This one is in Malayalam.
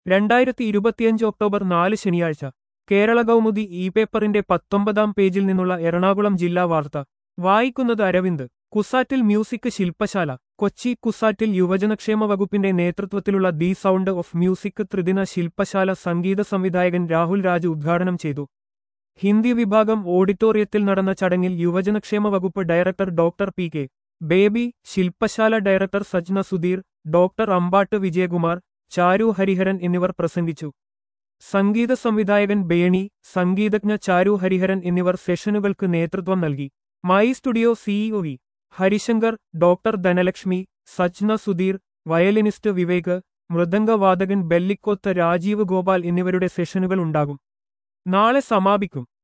രണ്ടായിരത്തി ഇരുപത്തിയഞ്ച് ഒക്ടോബർ നാല് ശനിയാഴ്ച കേരള കൗമുദി ഇ പേപ്പറിന്റെ പത്തൊമ്പതാം പേജിൽ നിന്നുള്ള എറണാകുളം ജില്ലാ വാർത്ത വായിക്കുന്നത് അരവിന്ദ് കുസാറ്റിൽ മ്യൂസിക് ശില്പശാല കൊച്ചി കുസാറ്റിൽ യുവജനക്ഷേമ വകുപ്പിന്റെ നേതൃത്വത്തിലുള്ള ദി സൗണ്ട് ഓഫ് മ്യൂസിക് ത്രിദിന ശില്പശാല സംഗീത സംവിധായകൻ രാഹുൽ രാജ് ഉദ്ഘാടനം ചെയ്തു ഹിന്ദി വിഭാഗം ഓഡിറ്റോറിയത്തിൽ നടന്ന ചടങ്ങിൽ യുവജനക്ഷേമ വകുപ്പ് director doctor P K Baby ശില്പശാല ഡയറക്ടർ സജ്ന സുധീർ ഡോക്ടർ അമ്പാട്ട് വിജയകുമാർ ചാരു ഹരിഹരൻ എന്നിവർ പ്രസംഗിച്ചു സംഗീത സംവിധായകൻ ബേണി സംഗീതജ്ഞ ചാരു ഹരിഹരൻ എന്നിവർ സെഷനുകൾക്ക് നേതൃത്വം നൽകി my studio C E O V Harishankar doctor Dhanalakshmi Sajna Sudheer violinist Vivek മൃദംഗവാദകൻ ബെല്ലിക്കോത്ത് രാജീവ് ഗോപാൽ എന്നിവരുടെ സെഷനുകൾ ഉണ്ടാകും നാളെ സമാപിക്കും